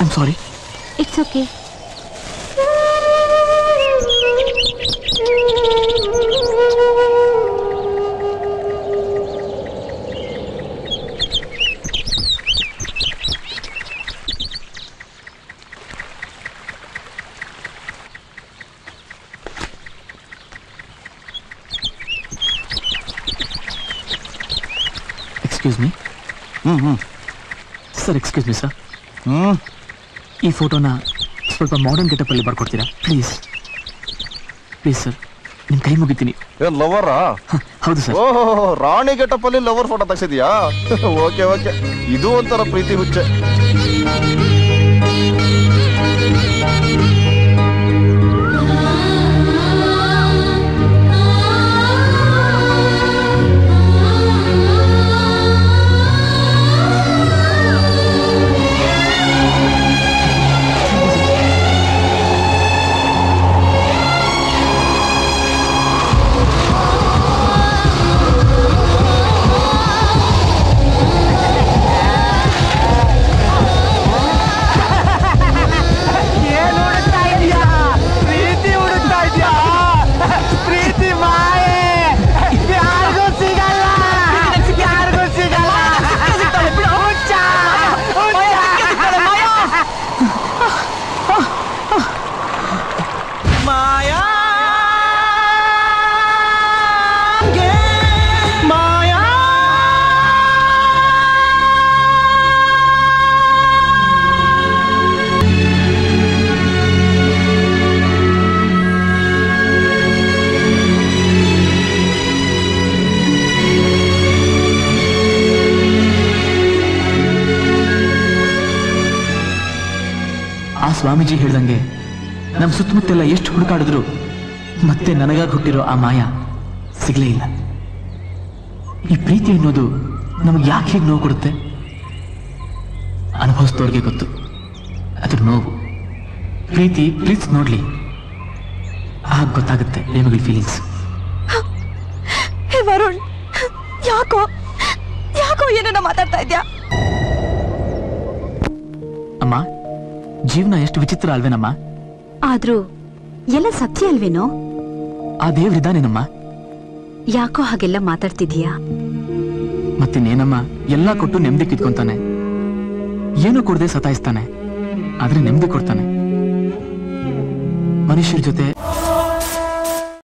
I'm sorry it's okay excuse me hmm hmm sir excuse me sir hmm ಈ ಫೋಟೋನ ಸ್ವಲ್ಪ modern ಗೆಟಪಲ್ಲಿ ಬರ್ಕೊಡ್ತೀರಾ ಪ್ಲೀಸ್ ಪ್ಲೀಸ್ ಸರ್ ನಿಮ್ಮ ಕೈ ಮುಗಿತೀನಿ ಏನ್ ಲವರಾ ಹ, ಹೌದು ಸರ್ ಓಹೋ ರಾಣಿ ಗೆಟಪ್ ಅಲ್ಲಿ ಲವರ್ ಫೋಟೋ ತೆಗ್ಸಿದ್ಯಾ ಓಕೆ ಓಕೆ ಇದು ಒಂಥರ ಪ್ರೀತಿ ಹುಚ್ಚೆ ಏನ್ ಹುಡುಕ್ತಾ ಇದೀಯಾ ಪ್ರೀತಿ ಹುಡುಕ್ತಾ ಇದೀಯಾ ಪ್ರೀತಿ ಮಾಯೆ ಯಾರಿಗೂ ಸಿಗಲ್ಲ ಯಾರಿಗೂ ಸಿಗಲ್ಲ ಹುಚ್ಚ, ಹುಚ್ಚ. ಮಾಯಾ ಮಾಯಾ ಆ ಸ್ವಾಮೀಜಿ ಹೇಳ್ದಂಗೆ ನಮ್ಮ ಸುತ್ತಮುತ್ತೆಲ್ಲ ಎಷ್ಟು ಹುಡುಕಾಡಿದ್ರು ಮತ್ತೆ ನನಗಾಗಿ ಹುಟ್ಟಿರೋ ಆ ಮಾಯ ಸಿಗ್ಲೇ ಇಲ್ಲ ಈ ಪ್ರೀತಿ ಅನ್ನೋದು ನಮಗೆ ಯಾಕೆ ಹೀಗೆ ನೋವು ಕೊಡುತ್ತೆ ಅನುಭವಿಸಿದವ್ರಿಗೆ ಗೊತ್ತು ಅದ್ರ ನೋವು ಪ್ರೀತಿ ಪ್ಲೀಸ್ ನೋಡ್ಲಿ ಆಗ ಗೊತ್ತಾಗುತ್ತೆ ನಿಮಗೆ ಫೀಲಿಂಗ್ಸ್ ಹೇ ವರುಣ್ ಯಾಕೋ ಯಾಕೋ ಏನನ್ನ ಮಾತಾಡ್ತಾ ಇದ್ಯಾ ಅಮ್ಮ ಜೀವನ ಎಷ್ಟು ವಿಚಿತ್ರ ಅಲ್ವೇನಮ್ಮ ಆದ್ರೂ ಎಲ್ಲ ಸತ್ಯ ಅಲ್ವೇನೋ ಆ ದೇವ್ರಿದಾನೇನಮ್ಮ ಯಾಕೋ ಹಾಗೆಲ್ಲ ಮಾತಾಡ್ತಿದೀಯಾ ಮತ್ತಿನ್ನೇನಮ್ಮ ಎಲ್ಲ ಕೊಟ್ಟು ನೆಮ್ಮದಿ ಕಿತ್ಕೊಂತಾನೆ ಏನು ಕೊಡದೆ ಸತಾಯಿಸ್ತಾನೆ ಆದ್ರೆ ನೆಮ್ಮದಿ ಕೊಡ್ತಾನೆ ಮನುಷ್ಯರ ಜೊತೆ